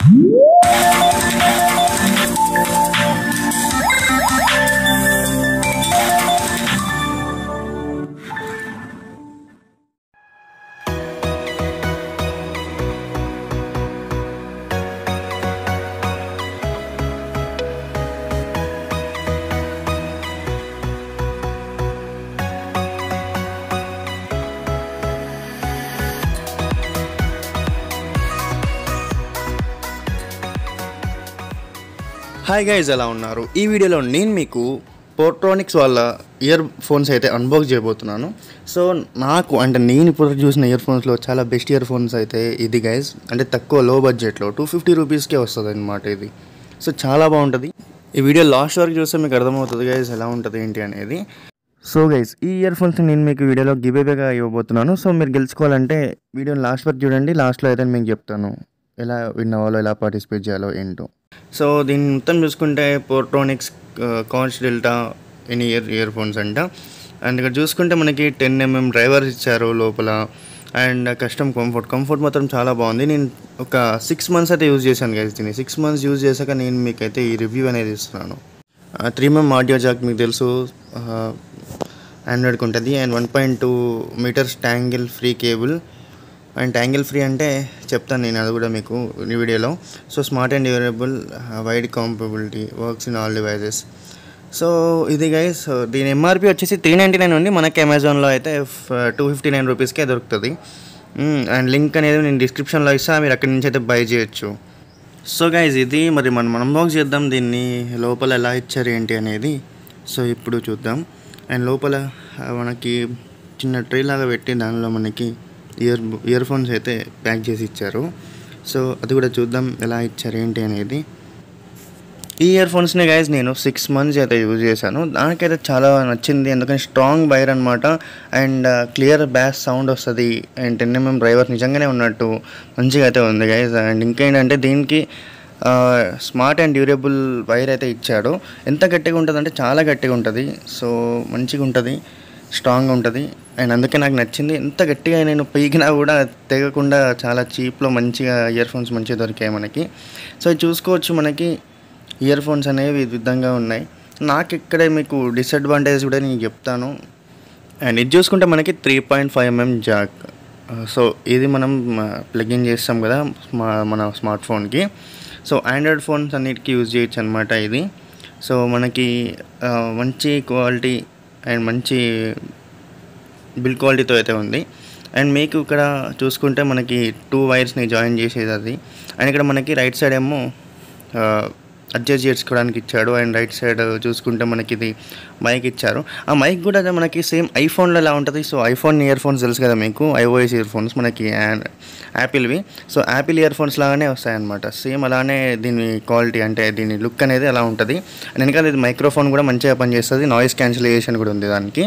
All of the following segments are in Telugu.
హాయ్ గైజ్ ఎలా ఉన్నారు ఈ వీడియోలో నేను మీకు పోర్ట్రానిక్స్ వాళ్ళ ఇయర్ ఫోన్స్ అయితే అన్బాక్స్ చేయబోతున్నాను సో నాకు అంటే నేను ఇప్పుడు చూసిన ఇయర్ ఫోన్స్లో చాలా బెస్ట్ ఇయర్ ఫోన్స్ అయితే ఇది గైజ్ అంటే తక్కువ లో బడ్జెట్లో టూ ఫిఫ్టీ రూపీస్కే వస్తుంది అనమాట ఇది సో చాలా బాగుంటుంది ఈ వీడియో లాస్ట్ వరకు చూస్తే మీకు అర్థమవుతుంది గైజ్ ఎలా ఉంటుంది ఏంటి అనేది సో గైస్ ఈ ఇయర్ ఫోన్స్ నేను మీకు వీడియోలో గివేగా ఇవ్వబోతున్నాను సో మీరు గెలుచుకోవాలంటే వీడియోని లాస్ట్ వరకు చూడండి లాస్ట్లో అయితే మీకు చెప్తాను ఎలా విన్ అవ్వాలో ఎలా పార్టిసిపేట్ చేయాలో ఏంటో సో దీన్ని మొత్తం చూసుకుంటే Portronics conch delta in ear earphones అంట అండ్ ఇక్కడ చూసుకుంటే మనకి టెన్ ఎంఎం డ్రైవర్స్ ఇచ్చారు లోపల అండ్ కస్టమ్ కంఫర్ట్ కంఫర్ట్ మాత్రం చాలా బాగుంది నేను ఒక సిక్స్ మంత్స్ అయితే యూజ్ చేశాను గైస్ దీన్ని సిక్స్ మంత్స్ యూజ్ చేశాక నేను మీకైతే ఈ రివ్యూ అనేది ఇస్తున్నాను త్రీ ఎంఎం ఆడియో జాక్ మీకు తెలుసు ఆండ్రాయిడ్కి ఉంటుంది and one point two metres tangle free cable and tangle free అంటే చెప్తాను నేను అది కూడా మీకు ఈ వీడియోలో so smart and durable wide compatibility works in all devices so ఇది గైస్ దీని ఎంఆర్పి వచ్చేసి త్రీ నైంటీ నైన్ ఉంది మనకి అమెజాన్లో అయితే టూ ఫిఫ్టీ నైన్ రూపీస్కే దొరుకుతుంది అండ్ లింక్ అనేది నేను డిస్క్రిప్షన్లో ఇస్తా మీరు అక్కడి నుంచి అయితే బై చేయొచ్చు సో గైజ్ ఇది మరి మనం అన్బాక్స్ చేద్దాం దీన్ని లోపల ఎలా ఇచ్చారు ఏంటి అనేది సో ఇప్పుడు చూద్దాం అండ్ లోపల ఆ, మనకి చిన్న ట్రే లాగా పెట్టి దానిలో మనకి ఇయర్ ఇయర్ ఫోన్స్ అయితే ప్యాక్ చేసి ఇచ్చారు సో అది కూడా చూద్దాం ఎలా ఇచ్చారు ఏంటి అనేది ఈ ఇయర్ ఫోన్స్ని గైజ్ నేను సిక్స్ మంత్స్ అయితే యూజ్ చేశాను దానికైతే చాలా నచ్చింది ఎందుకంటే స్ట్రాంగ్ వైర్ అనమాట అండ్ క్లియర్ బ్యాస్ సౌండ్ వస్తుంది అండ్ టెన్ ఎంఎం డ్రైవర్ నిజంగానే ఉన్నట్టు మంచిగా అయితే ఉంది గైజ్ అండ్ ఇంకేంటంటే దీనికి స్మార్ట్ అండ్ డ్యూరబుల్ వైర్ అయితే ఇచ్చాడు ఎంత గట్టిగా ఉంటుంది అంటే చాలా గట్టిగా ఉంటుంది సో మంచిగా ఉంటుంది స్ట్రాంగ్ ఉంటుంది అండ్ అందుకే నాకు నచ్చింది ఎంత గట్టిగా నేను పీకినా కూడా తెగకుండా చాలా చీప్లో మంచిగా ఇయర్ ఫోన్స్ మంచిగా దొరికాయి మనకి సో ఇది చూసుకోవచ్చు మనకి ఇయర్ ఫోన్స్ అనేవి ఈ విధంగా ఉన్నాయి నాకు ఇక్కడే మీకు డిసడ్వాంటేజ్ కూడా నేను చెప్తాను అండ్ ఇది చూసుకుంటే మనకి three point five mm jack so ఇది మనం ప్లగిన్ చేస్తాం కదా మా- మన స్మార్ట్ ఫోన్కి సో ఆండ్రాయిడ్ ఫోన్స్ అన్నిటికీ యూజ్ చేయొచ్చు అనమాట ఇది సో మనకి ఆ, మంచి క్వాలిటీ అండ్ మంచి బిల్ క్వాలిటీతో అయితే ఉంది అండ్ మీకు ఇక్కడ చూసుకుంటే మనకి టూ వైర్స్ని జాయిన్ చేసేది అది అండ్ ఇక్కడ మనకి రైట్ సైడ్ ఏమో అడ్జస్ట్ చేసుకోవడానికి ఇచ్చాడు అండ్ రైట్ సైడ్ చూసుకుంటే మనకి ఇది మైక్ ఇచ్చారు ఆ మైక్ కూడా అదే మనకి సేమ్ ఐఫోన్లో ఎలా ఉంటుంది సో ఐఫోన్ ఇయర్ ఫోన్స్ తెలుసు కదా మీకు ఐఓఎస్ ఇయర్ ఫోన్స్ మనకి యాపిల్వి సో యాపిల్ ఇయర్ ఫోన్స్ లాగానే వస్తాయన్నమాట సేమ్ అలానే దీని క్వాలిటీ అంటే దీని లుక్ అనేది అలా ఉంటుంది అండ్ వెనకాల ఇది మైక్రోఫోన్ కూడా మంచిగా పనిచేస్తుంది నాయిస్ క్యాన్సిలేషన్ కూడా ఉంది దానికి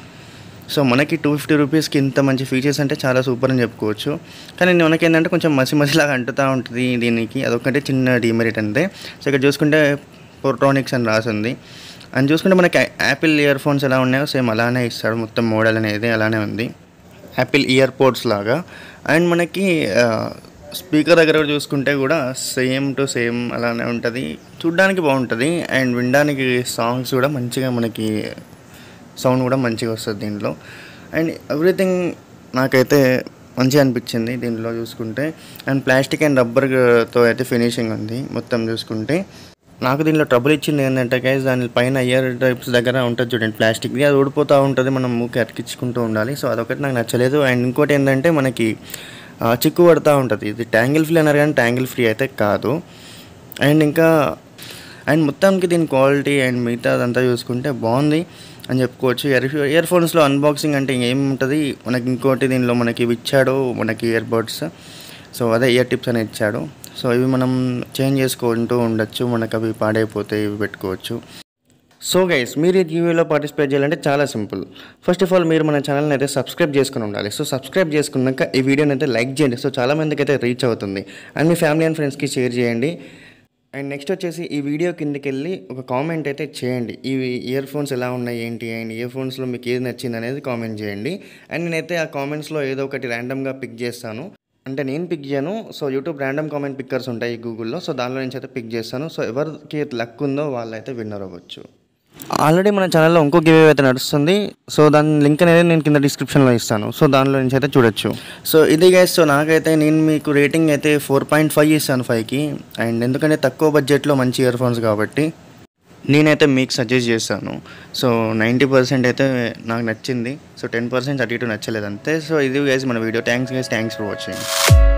సో మనకి టూ ఫిఫ్టీ రూపీస్కి ఇంత మంచి ఫీచర్స్ అంటే చాలా సూపర్ అని చెప్పుకోవచ్చు కానీ మనకి ఏంటంటే కొంచెం మసి మసిలాగా అంటుతూ ఉంటుంది దీనికి అదొకటి చిన్న డిమెరిట్ అంతే సో ఇక్కడ చూసుకుంటే పోర్ట్రానిక్స్ అని రాసింది అని చూసుకుంటే మనకి యాపిల్ ఇయర్ ఫోన్స్ ఎలా ఉన్నాయో సేమ్ అలానే ఇస్తాడు మొత్తం మోడల్ అనేది అలానే ఉంది యాపిల్ ఇయర్ పోడ్స్ లాగా అండ్ మనకి స్పీకర్ దగ్గర కూడా చూసుకుంటే కూడా సేమ్ టు సేమ్ అలానే ఉంటుంది చూడ్డానికి బాగుంటుంది అండ్ వినడానికి సాంగ్స్ కూడా మంచిగా మనకి సౌండ్ కూడా మంచిగా వస్తుంది దీంట్లో అండ్ ఎవ్రీథింగ్ నాకైతే మంచిగా అనిపించింది దీంట్లో చూసుకుంటే అండ్ ప్లాస్టిక్ అండ్ రబ్బర్తో అయితే ఫినిషింగ్ ఉంది మొత్తం చూసుకుంటే నాకు దీనిలో ట్రబుల్ ఇచ్చింది ఏంటంటే గైస్ దాని పైన ఇయర్ టైప్స్ దగ్గర ఉంటుంది చూడండి ప్లాస్టిక్ది అది ఊడిపోతూ ఉంటుంది మనం మూకి అతికించుకుంటూ ఉండాలి సో అదొకటి నాకు నచ్చలేదు అండ్ ఇంకోటి ఏంటంటే మనకి ఆ, చిక్కు పడుతూ ఉంటుంది ఇది ట్యాంగిల్ ఫ్రీ అన్నారు కానీ ట్యాంగిల్ ఫ్రీ అయితే కాదు అండ్ ఇంకా అండ్ మొత్తానికి దీని క్వాలిటీ అండ్ మిగతా అదంతా చూసుకుంటే బాగుంది అని చెప్పుకోవచ్చు ఇయర్ ఇయర్ ఫోన్స్లో అన్బాక్సింగ్ అంటే ఏముంటుంది మనకి ఇంకోటి దీనిలో మనకి ఇవి ఇచ్చాడు మనకి ఇయర్ బడ్స్ సో అదే ఇయర్ టిప్స్ అని ఇచ్చాడు సో ఇవి మనం చేంజ్ చేసుకుంటూ ఉండొచ్చు మనకు అవి పాడైపోతే ఇవి పెట్టుకోవచ్చు సో గైస్ మీరు ఈ టీవీలో పార్టిసిపేట్ చేయాలంటే చాలా సింపుల్ ఫస్ట్ ఆఫ్ ఆల్ మీరు మన ఛానల్ని అయితే సబ్స్క్రైబ్ చేసుకుని ఉండాలి సో సబ్స్క్రైబ్ చేసుకున్నాక ఈ వీడియోని అయితే లైక్ చేయండి సో చాలా మందికి అయితే రీచ్ అవుతుంది అండ్ మీ ఫ్యామిలీ అండ్ ఫ్రెండ్స్కి షేర్ చేయండి అండ్ నెక్స్ట్ వచ్చేసి ఈ వీడియో కిందకి వెళ్ళి ఒక కామెంట్ అయితే చేయండి ఈ ఇయర్ ఫోన్స్ ఎలా ఉన్నాయి ఏంటి అండ్ ఇయర్ ఫోన్స్లో మీకు ఏది నచ్చింది అనేది కామెంట్ చేయండి అండ్ నేనైతే ఆ కామెంట్స్లో ఏదో ఒకటి ర్యాండమ్గా పిక్ చేస్తాను అంటే నేను పిక్ చేయను so YouTube random comment pickers ఉంటాయి గూగుల్లో సో దానిలో నుంచి అయితే పిక్ చేస్తాను సో ఎవరికి లక్ ఉందో వాళ్ళైతే విన్నర్ అవ్వచ్చు ఆల్రెడీ మన ఛానల్లో ఇంకో గివ్ అయితే నడుస్తుంది సో దాని లింక్ అనేది నేను కింద డిస్క్రిప్షన్లో ఇస్తాను సో దానిలో నుంచి అయితే చూడొచ్చు సో ఇది గైస్ సో నాకైతే నేను మీకు రేటింగ్ అయితే ఫోర్ పాయింట్ ఫైవ్ ఇస్తాను ఫైవ్కి అండ్ ఎందుకంటే తక్కువ బడ్జెట్లో మంచి ఇయర్ ఫోన్స్ కాబట్టి నేనైతే మీకు సజెస్ట్ చేస్తాను సో నైంటీ పర్సెంట్ అయితే నాకు నచ్చింది సో టెన్ పర్సెంట్ అటు ఇటు నచ్చలేదు అంతే సో ఇది గైస్ మన video thanks guys thanks for watching